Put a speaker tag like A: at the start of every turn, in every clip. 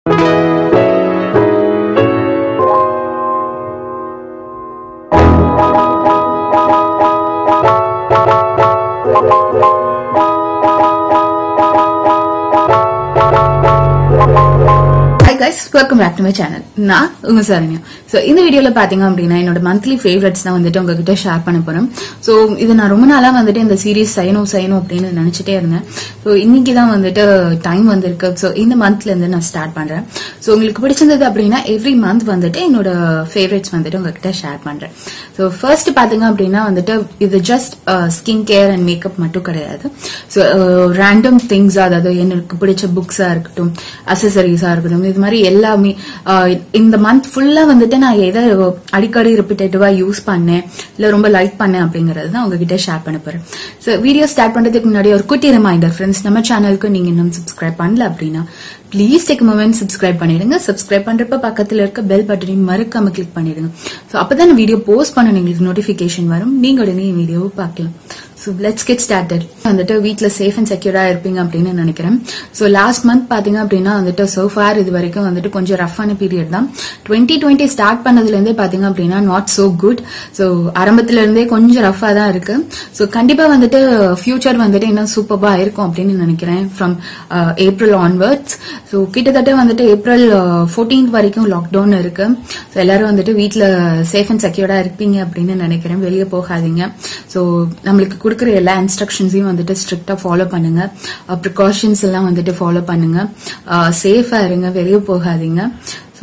A: hi guys welcome back to my channel நான் உங்க Saranya so இந்த வீடியோல பாத்தீங்க அப்படின்னா என்னோட மந்த்லி ஃபேவரட்ஸ் தான் வந்துட்டு உங்ககிட்ட ஷேர் பண்ண போறேன் ஸோ இது நான் ரொம்ப நாளா வந்துட்டு இந்த சீரீஸ் செய்யணும் செய்யணும் அப்படின்னு நினைச்சிட்டே இருந்தேன் ஸோ இன்னைக்கு தான் வந்துட்டு டைம் வந்திருக்கு ஸோ இந்த மந்த்ல இருந்து நான் ஸ்டார்ட் பண்றேன் ஸோ உங்களுக்கு பிடிச்சிருந்தது அப்படின்னா எவ்ரி மந்த் வந்துட்டு என்னோட ஃபேவரட்ஸ் வந்துட்டு உங்ககிட்ட ஷேர் பண்றேன் ஸோ ஃபர்ஸ்ட் பாத்தீங்க அப்படின்னா வந்துட்டு இது just skin care and makeup மட்டும் கிடையாது ஸோ ரேண்டம் திங்ஸ் அதாவது எனக்கு பிடிச்ச புக்ஸா இருக்கட்டும் அசசரிஸா இருக்கட்டும் இது மாதிரி எல்லாமே அஹ், இந்த மந்த் ஃபுல்லா வந்துட்டு நான் எதை அடிக்கடி ரிப்பீட்டேட்டிவா யூஸ் பண்ணேன் இல்ல ரொம்ப லைக் பண்ணேன் அப்படிங்கறது தான் உங்ககிட்ட ஷேர் பண்ண போறேன் ஸோ வீடியோ ஸ்டார்ட் பண்றதுக்கு முன்னாடி ஒரு குட்டி ரிமைண்டர் ஃப்ரெண்ட்ஸ் நம்ம சேனலுக்கு நீங்க இன்னும் சப்ஸ்கிரைப் பண்ணல அப்படின்னா ப்ளீஸ் டேக் மூமெண்ட் சப்ஸ்கிரைப் பண்ணிடுங்க சப்ஸ்கிரைப் பண்றப்ப பக்கத்துல இருக்க பெல் பட்டனையும் மறக்காம கிளிக் பண்ணிடுங்க ஸோ அப்பதான் நான் வீடியோ போஸ்ட் பண்ண உங்களுக்கு நோட்டிபிகேஷன் வரும் நீங்க உடனே வீடியோவை பார்க்கலாம் ஸோ லெட்ஸ் கெட் ஸ்டார்டட் வந்துட்டு வீட்டில் சேஃப் அண்ட் செக்யூரா இருப்பீங்க அப்படின்னு நினைக்கிறேன் ஸோ லாஸ்ட் மந்த் பாத்தீங்க அப்படின்னா வந்துட்டு so far இது வரைக்கும் வந்துட்டு கொஞ்சம் ரஃப்பான பீரியட் தான் டுவெண்ட்டி டுவெண்ட்டி ஸ்டார்ட் பண்ணதுல இருந்தே பாத்தீங்க அப்படின்னா நாட் so குட் ஸோ ஆரம்பத்துல இருந்தே கொஞ்சம் ரஃபா தான் இருக்கு ஸோ கண்டிப்பா வந்துட்டு ஃபியூச்சர் வந்துட்டு இன்னும் சூப்பர்பா இருக்கும் அப்படின்னு நினைக்கிறேன் ஃப்ரம் ஏப்ரல் ஆன்வர்ட்ஸ் ஸோ கிட்டத்தட்ட வந்துட்டு ஏப்ரல் ஃபோர்டீன்த் வரைக்கும் லாக்டவுன் இருக்கு ஸோ எல்லாரும் வந்துட்டு வீட்டில் சேஃப் அண்ட் செக்யூர்டா இருப்பீங்க அப்படின்னு நினைக்கிறேன் வெளியே போகாதீங்க ஸோ நம்மளுக்கு கொடுக்குற எல்லா இன்ஸ்ட்ரக்ஷன்ஸையும் வந்துட்டு ஸ்ட்ரிக்டா ஃபாலோ பண்ணுங்க ப்ரிகாஷன்ஸ் எல்லாம் வந்துட்டு ஃபாலோ பண்ணுங்க சேஃபா இருங்க வெளியே போகாதீங்க ஸோ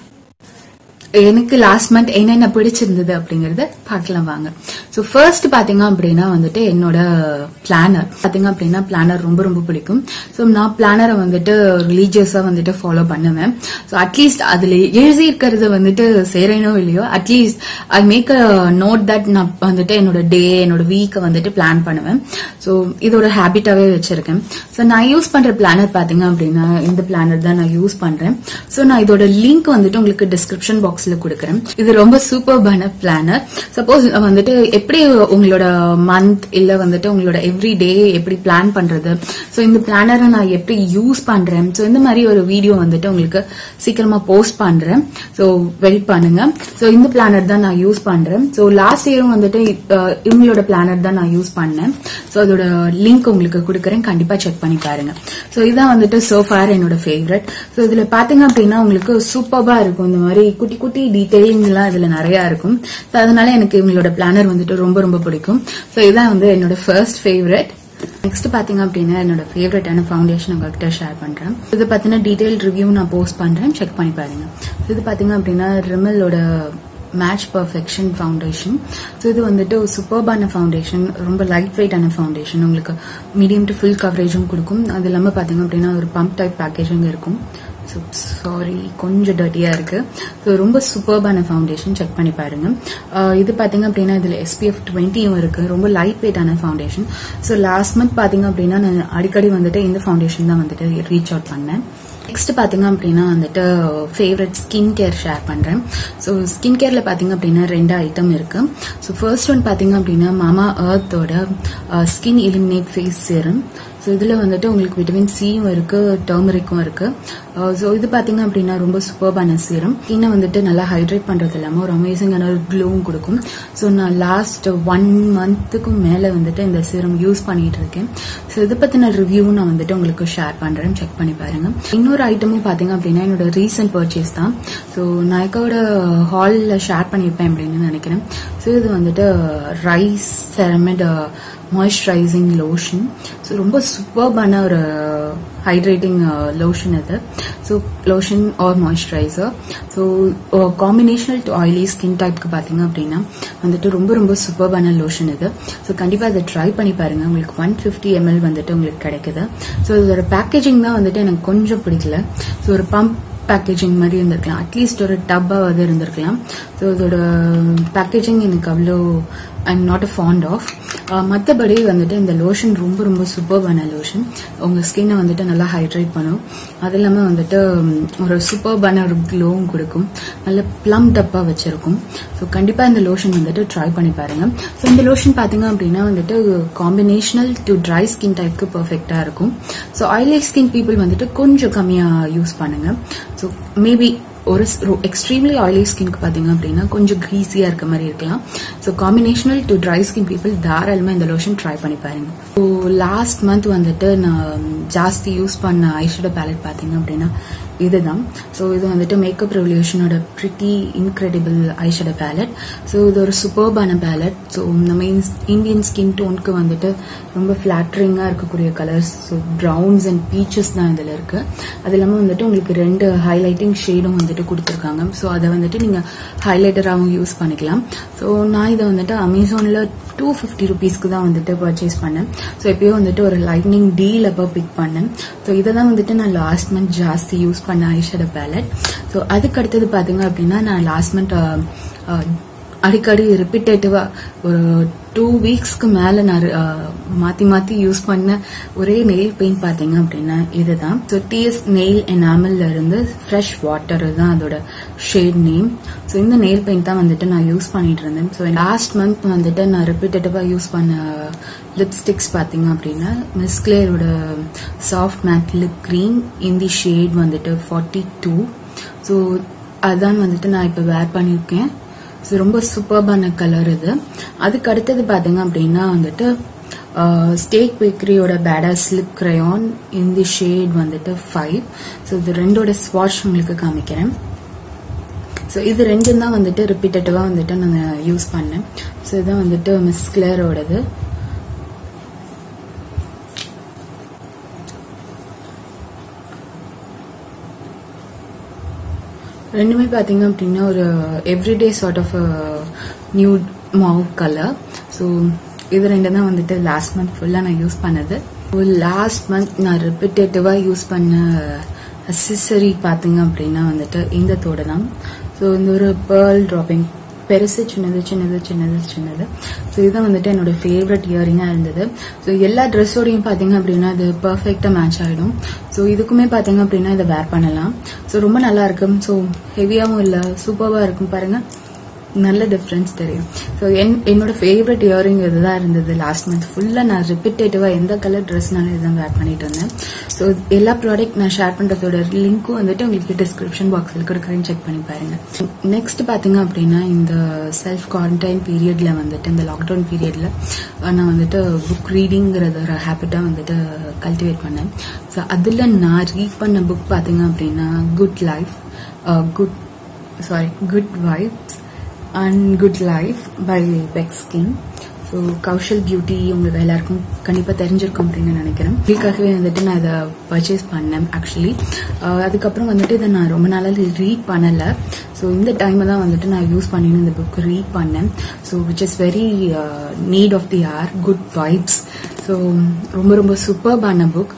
A: எனக்கு லாஸ்ட் மந்த் என்னென்ன பிடிச்சிருந்தது அப்படிங்கறத பார்க்கலாம் வாங்க ஸோ ஃபர்ஸ்ட் பாத்தீங்க அப்படின்னா வந்துட்டு என்னோட பிளானர் பாத்தீங்க அப்படின்னா பிளானர் ரொம்ப ரொம்ப பிடிக்கும் ஸோ நான் பிளானரை வந்துட்டு ரிலீஜியஸா வந்துட்டு ஃபாலோ பண்ணுவேன் ஸோ அட்லீஸ்ட் அதுல எழுதி இருக்கிறது வந்துட்டு சேரனோ இல்லையோ at least I make a note that நான் வந்துட்டு என்னோட டே என்னோட வீக்கை வந்துட்டு பிளான் பண்ணுவேன் ஸோ இது ஒரு ஹேபிட்டாவே வச்சிருக்கேன் ஸோ நான் யூஸ் பண்ற பிளானர் பாத்தீங்க அப்படின்னா இந்த பிளானர் தான் நான் யூஸ் பண்றேன் ஸோ நான் இதோட லிங்க் வந்துட்டு உங்களுக்கு டிஸ்கிரிப்ஷன் பாக்ஸ்ல கொடுக்குறேன் இது ரொம்ப சூப்பர்பான பிளானர் சப்போஸ் வந்துட்டு எப்படி உங்களோட மந்த் இல்ல வந்துட்டு உங்களோட எவ்ரி டே எப்படி பிளான் பண்றது ஸோ இந்த பிளானரை நான் எப்படி யூஸ் பண்றேன் ஸோ இந்த மாதிரி ஒரு வீடியோ வந்துட்டு உங்களுக்கு சீக்கிரமா போஸ்ட் பண்றேன் ஸோ வெயிட் பண்ணுங்க ஸோ இந்த பிளானர் தான் நான் யூஸ் பண்றேன் ஸோ லாஸ்ட் இயரும் வந்துட்டு அஹ், இவங்களோட பிளானர் தான் நான் யூஸ் பண்ணேன் ஸோ அதோட லிங்க் உங்களுக்கு கொடுக்குறேன் கண்டிப்பா செக் பண்ணி பாருங்க ஸோ இதான் வந்துட்டு சோஃபார் என்னோட ஃபேவரட் ஸோ இதுல பாத்தீங்க அப்படின்னா உங்களுக்கு சூப்பர்பா இருக்கும் இந்த மாதிரி குட்டி குட்டி டீடைலிங் எல்லாம் இதுல நிறைய இருக்கும் ஸோ அதனால எனக்கு இவங்களோட பிளானர் வந்துட்டு ரொம்ப ரொம்ப பிடிக்கும் ஸோ இதான் வந்து என்னோட ஃபர்ஸ்ட் ஃபேவரட் நெக்ஸ்ட் பாத்தீங்க அப்படின்னா என்னோட ஃபேவரட்டான ஃபவுண்டேஷன் உங்ககிட்ட ஷேர் பண்றேன் இது பத்தின டீடைல் ரிவ்யூ நான் போஸ்ட் பண்றேன் செக் பண்ணி பாருங்க இது பாத்தீங்க அப்படின்னா ரிமலோட மேட்ச் பர்ஃபெக்ஷன் ஃபவுண்டேஷன் ஸோ இது வந்துட்டு சூப்பர்பான ஃபவுண்டேஷன் ரொம்ப லைட் வெயிட்டான ஃபவுண்டேஷன் உங்களுக்கு மீடியம் டு ஃபுல் கவரேஜும் கொடுக்கும் அது இல்லாமல் பார்த்தீங்க அப்படின்னா ஒரு பம்ப் டைப் பேக்கேஜிங் இருக்கும் ஸோ சாரி கொஞ்சம் டர்ட்டியாக இருக்கு ஸோ ரொம்ப சூப்பர்பான ஃபவுண்டேஷன் செக் பண்ணி பாருங்க ஆஹ் இது பார்த்தீங்க அப்படின்னா இதில் எஸ்பிஎஃப் டுவெண்ட்டியும் இருக்கு ரொம்ப லைட் வெயிட்டான ஃபவுண்டேஷன் ஸோ லாஸ்ட் மந்த் பார்த்தீங்க அப்படின்னா நான் அடிக்கடி வந்துட்டு இந்த ஃபவுண்டேஷன் தான் வந்துட்டு ரீச் அவுட் பண்ணேன் நெக்ஸ்ட் பாத்தீங்க அப்படின்னா வந்துட்டு ஃபேவரட் ஸ்கின் கேர் ஷேர் பண்றேன் ஸோ ஸ்கின் கேர்ல பாத்தீங்க அப்படின்னா ரெண்டு ஐட்டம் இருக்கு ஸோ ஃபர்ஸ்ட் ஒன் பாத்தீங்க அப்படின்னா மாமா அர்த்தோட skin eliminate face serum so இதில் வந்துட்டு உங்களுக்கு விட்டமின் சியும் இருக்கு டர்மரிக்கும் இருக்கு ஸோ இது பார்த்தீங்க அப்படின்னா ரொம்ப சூப்பர்பான சீரம் ஸ்கின்னை வந்துட்டு நல்லா ஹைட்ரேட் பண்ணுறது இல்லாமல் ஒரு அமேசிங்கான ஒரு க்ளோவும் கொடுக்கும் ஸோ நான் லாஸ்ட் ஒன் மந்த்துக்கும் மேலே வந்துட்டு இந்த சீரம் யூஸ் பண்ணிட்டு இருக்கேன் ஸோ இதை பற்றின ரிவ்யூவும் நான் வந்துட்டு உங்களுக்கு ஷேர் பண்ணுறேன் செக் பண்ணி பாருங்க இன்னொரு ஐட்டமும் பார்த்தீங்க அப்படின்னா என்னோட ரீசன்ட் பர்ச்சேஸ் தான் ஸோ நாய்க்காவோட ஹாலில் ஷேர் பண்ணியிருப்பேன் அப்படின்னு நினைக்கிறேன் ஸோ இது வந்துட்டு rice ceramide moisturising lotion so ரொம்ப சூப்பர்பான ஒரு ஹைட்ரேட்டிங் லோஷன் இது so lotion or moisturiser so combinational to oily skin டைப்க்கு பார்த்தீங்க அப்படின்னா வந்துட்டு ரொம்ப ரொம்ப சூப்பர்பான லோஷன் இது ஸோ கண்டிப்பாக அதை ட்ரை பண்ணி பாருங்க உங்களுக்கு ஒன் ஃபிஃப்டி எம்எல் வந்துட்டு உங்களுக்கு கிடைக்குது ஸோ இதோட பேக்கேஜிங் தான் வந்துட்டு எனக்கு கொஞ்சம் பிடிக்கல ஸோ ஒரு பம்ப் பேக்கேஜிங் மாதிரி இருந்திருக்கலாம் அட்லீஸ்ட் ஒரு டப்பாவது இருந்திருக்கலாம் ஸோ இதோட பேக்கேஜிங் எனக்கு அவ்வளோ I'm not a fond of மற்றபடி வந்துட்டு இந்த லோஷன் ரொம்ப ரொம்ப சூப்பர்பான லோஷன் உங்கள் ஸ்கின்னை வந்துட்டு நல்லா ஹைட்ரேட் பண்ணும் அது இல்லாமல் வந்துட்டு ம், ஒரு சூப்பர்பான ஒரு க்ளோவும் கொடுக்கும் நல்ல ப்ளம் டப்பாக வச்சிருக்கும் ஸோ கண்டிப்பாக இந்த லோஷன் வந்துட்டு ட்ரை பண்ணி பாருங்க ஸோ இந்த லோஷன் பார்த்தீங்க அப்படின்னா வந்துட்டு காம்பினேஷனல் டு ட்ரை ஸ்கின் டைப்க்கு பர்ஃபெக்டாக இருக்கும் ஸோ ஆயிலி ஸ்கின் பீப்புள் வந்துட்டு கொஞ்சம் கம்மியாக யூஸ் பண்ணுங்க ஸோ மேபி ஒரு எக்ஸ்ட்ரீம்லி ஆயிலி ஸ்கின்க்கு பார்த்தீங்க அப்படின்னா கொஞ்சம் க்ரீஸியாக இருக்க மாதிரி இருக்கலாம் so combinational to dry skin people தாராளமாக இந்த லோஷன் ட்ரை பண்ணி பாருங்க ஸோ லாஸ்ட் மந்த் வந்துட்டு நான் ஜாஸ்தி யூஸ் பண்ண ஐஷேடோ பேலட் பார்த்தீங்க அப்படின்னா இதுதான் ஸோ இது வந்துட்டு மேக்கப் ரெவல்யூஷனோட pretty incredible eyeshadow palette so இது ஒரு சூப்பர்பான பேலட் ஸோ நம்ம இந்தியன் ஸ்கின் டோனுக்கு வந்துட்டு ரொம்ப ஃப்ளாட்ரிங்காக இருக்கக்கூடிய colours so browns and peaches தான் இதில் இருக்கு அது இல்லாமல் வந்துட்டு உங்களுக்கு ரெண்டு ஹைலைட்டிங் ஷேடும் வந்துட்டு கொடுத்துருக்காங்க ஸோ அதை வந்துட்டு நீங்கள் ஹைலைட்டராகவும் யூஸ் பண்ணிக்கலாம் ஸோ நான் இதை வந்துட்டு அமேசானில் டூ ஃபிஃப்டி ருபீஸ்க்கு தான் வந்துட்டு பர்ச்சேஸ் பண்ணேன் ஸோ எப்பயோ வந்துட்டு ஒரு லைட்னிங் டீல் அப்போ பிக் பண்ணேன் ஸோ இதை தான் வந்துட்டு நான் லாஸ்ட் மந்த் ஜாஸ்தி யூஸ் பண்ண ஐஷேடோ பேலட் ஸோ அதுக்கு அடுத்தது பார்த்தீங்க அப்படின்னா நான் லாஸ்ட் மந்த் அடிக்கடி ரிப்பீட்டேட்டிவா ஒரு டூ வீக்ஸ்க்கு மேல நான் அஹ், மாத்தி மாத்தி யூஸ் பண்ண ஒரே நெயில் பெயிண்ட் பாத்தீங்க அப்படின்னா இதுதான் ஸோ டிஎஸ் நெயில் எனாமல்ல இருந்து ஃப்ரெஷ் வாட்டர் தான் அதோட ஷேட் நேம் ஸோ இந்த நெயில் பெயிண்ட் தான் வந்துட்டு நான் யூஸ் பண்ணிட்டு இருந்தேன் ஸோ லாஸ்ட் மந்த் வந்துட்டு நான் ரிப்பீட்டேட்டிவா யூஸ் பண்ண லிப்ஸ்டிக்ஸ் பாத்தீங்க அப்படின்னா மிஸ் கிளேரோட சாஃப்ட் மேட் லிப் கிரீம் இந்த ஷேட் வந்துட்டு ஃபார்ட்டி டூ ஸோ அதான் வந்துட்டு நான் இப்போ வேர் பண்ணியிருக்கேன் ஸோ ரொம்ப சூப்பர்பான கலர் இது அதுக்கு அடுத்தது பார்த்தீங்க அப்படின்னா வந்துட்டு ஸ்டேக் பேக்கரியோட பேடா ஸ்லிப் கிரையான் இந்த ஷேட் வந்துட்டு ஃபைவ் ஸோ இது ரெண்டோட ஸ்வாட்ச் உங்களுக்கு காமிக்கிறேன் ஸோ இது ரெண்டும் தான் வந்துட்டு ரிப்பீட்டட்டிவாக வந்துட்டு நான் யூஸ் பண்ணேன் ஸோ இதுதான் வந்துட்டு மிஸ் கிளரோடது ரெண்டுமே பார்த்தீங்க அப்படின்னா ஒரு everyday sort of nude mauve colour so இது ரெண்டு தான் வந்துட்டு லாஸ்ட் மந்த் ஃபுல்லாக நான் யூஸ் பண்ணது லாஸ்ட் மந்த் நான் ரிப்பீட்டேட்டிவாக யூஸ் பண்ண அசசரி பார்த்தீங்க அப்படின்னா வந்துட்டு இந்த தோடு தான் ஸோ இந்த ஒரு பேர்ல் ட்ராப்பிங் பெருசு சின்னது சின்னது சின்னது சின்னது ஸோ இதுதான் வந்துட்டு என்னோட ஃபேவரட் இயரிங்காக இருந்தது ஸோ எல்லா ட்ரெஸ்ஸோடையும் பார்த்தீங்க அப்படின்னா இது பர்ஃபெக்டாக மேட்ச் ஆகிடும் ஸோ இதுக்குமே பார்த்தீங்க அப்படின்னா இதை வேர் பண்ணலாம் ஸோ ரொம்ப நல்லா இருக்கும் ஸோ ஹெவியாகவும் இல்லை சூப்பராக இருக்கும் பாருங்க நல்ல டிஃப்ரென்ஸ் தெரியும் ஸோ என் என்னோட ஃபேவரட் இயரிங் இதுதான் இருந்தது லாஸ்ட் மந்த் ஃபுல்லாக நான் ரிப்பீட்டேட்டிவாக எந்த கலர் ட்ரெஸ்னாலும் இதுதான் வேர் பண்ணிட்டு இருந்தேன் ஸோ எல்லா ப்ராடக்ட் நான் ஷேர் பண்ணுறதோட லிங்க்கும் வந்துட்டு உங்களுக்கு டிஸ்கிரிப்ஷன் பாக்ஸில் கொடுக்குறேன்னு செக் பண்ணி பாருங்க நெக்ஸ்ட் பார்த்தீங்க அப்படின்னா இந்த செல்ஃப் குவாரண்டைன் பீரியட்ல வந்துட்டு இந்த லாக்டவுன் பீரியட்ல நான் வந்துட்டு புக் ரீடிங்கிறது ஒரு ஹேபிட்டாக வந்துட்டு கல்டிவேட் பண்ணேன் ஸோ அதில் நான் ரீட் பண்ண புக் பார்த்தீங்க அப்படின்னா good life good sorry good vibes and good life by பெக்ஸ்கின் ஸோ கௌஷல் பியூட்டி உங்களுக்கு எல்லாருக்கும் கண்டிப்பாக தெரிஞ்சிருக்கும் அப்படின்னு நினைக்கிறேன் இதுக்காகவே வந்துட்டு நான் இதை பர்ச்சேஸ் பண்ணேன் ஆக்சுவலி அதுக்கப்புறம் வந்துட்டு இதை நான் ரொம்ப நாளாக ரீட் பண்ணலை ஸோ இந்த டைமை தான் வந்துட்டு நான் யூஸ் பண்ணின்னு இந்த புக் ரீட் பண்ணேன் so which is very neat of the are good vibes so ரொம்ப ரொம்ப சூப்பர்பான புக்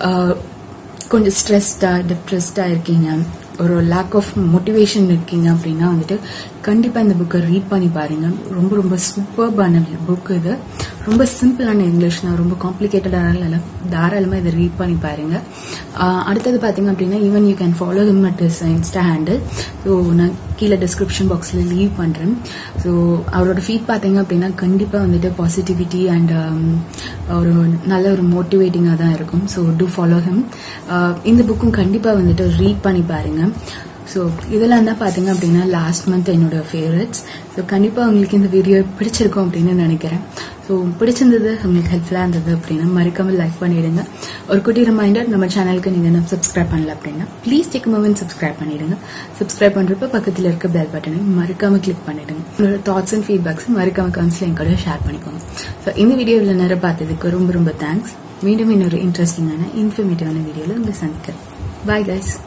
A: கொஞ்சம் ஸ்ட்ரெஸ்டாக டிப்ரெஸ்டாக இருக்கீங்க ஒரு லேக் ஆஃப் மோட்டிவேஷன் இருக்கீங்க அப்படின்னா வந்துட்டு கண்டிப்பாக இந்த புக்கை ரீட் பண்ணி பாருங்க ரொம்ப ரொம்ப சூப்பர்பான புக் இது ரொம்ப சிம்பிளான இங்கிலீஷ் தான் ரொம்ப காம்ப்ளிகேட்டடான இல்லை தாராளமாக இதை ரீட் பண்ணி பாருங்க ஆஹ் அடுத்தது பார்த்தீங்க அப்படின்னா even you can follow him at is insta handle so நான் கீழே டிஸ்கிரிப்ஷன் பாக்ஸில் லீவ் பண்ணுறேன் ஸோ அவரோட ஃபீட் பார்த்தீங்க அப்படின்னா கண்டிப்பாக வந்துட்டு பாசிட்டிவிட்டி அண்ட் ஒரு நல்ல ஒரு மோட்டிவேட்டிங்காக தான் இருக்கும் ஸோ டூ ஃபாலோ ஹிம் இந்த புக்கும் கண்டிப்பாக வந்துட்டு ரீட் பண்ணி பாருங்க ஸோ இதெல்லாம் தான் பார்த்தீங்க அப்படின்னா லாஸ்ட் மந்த் என்னோட ஃபேவரட்ஸ் ஸோ கண்டிப்பாக உங்களுக்கு இந்த வீடியோ பிடிச்சிருக்கும் அப்படின்னு நினைக்கிறேன் ஸோ பிடிச்சிருந்தது உங்களுக்கு ஹெல்ப்ஃபுல்லாக இருந்தது அப்படின்னா மறக்காம லைக் பண்ணிடுங்க ஒரு குட்டி ரிமைண்டர் நம்ம சேனலுக்கு நீங்கள் என்ன சப்ஸ்கிரைப் பண்ணல அப்படின்னா ப்ளீஸ் டேக் மொமெண்ட் சப்ஸ்கிரைப் பண்ணிடுங்க சப்ஸ்கிரைப் பண்ணுறப்ப பக்கத்தில் இருக்க பெல் பட்டனை மறக்காம கிளிக் பண்ணிடுங்க உங்களோட தாட்ஸ் அண்ட் ஃபீட்பேக்ஸ் மறக்காம கவுன்சில் என் கூட ஷேர் பண்ணிக்கோங்க ஸோ இந்த வீடியோவில் நேரம் பார்த்ததுக்கு ரொம்ப ரொம்ப தேங்க்ஸ் மீண்டும் இன்னொரு இன்ட்ரெஸ்டிங்கான இன்ஃபர்மேட்டிவான வீடியோவில் உங்களை சந்திக்கிறேன் பாய் கைஸ்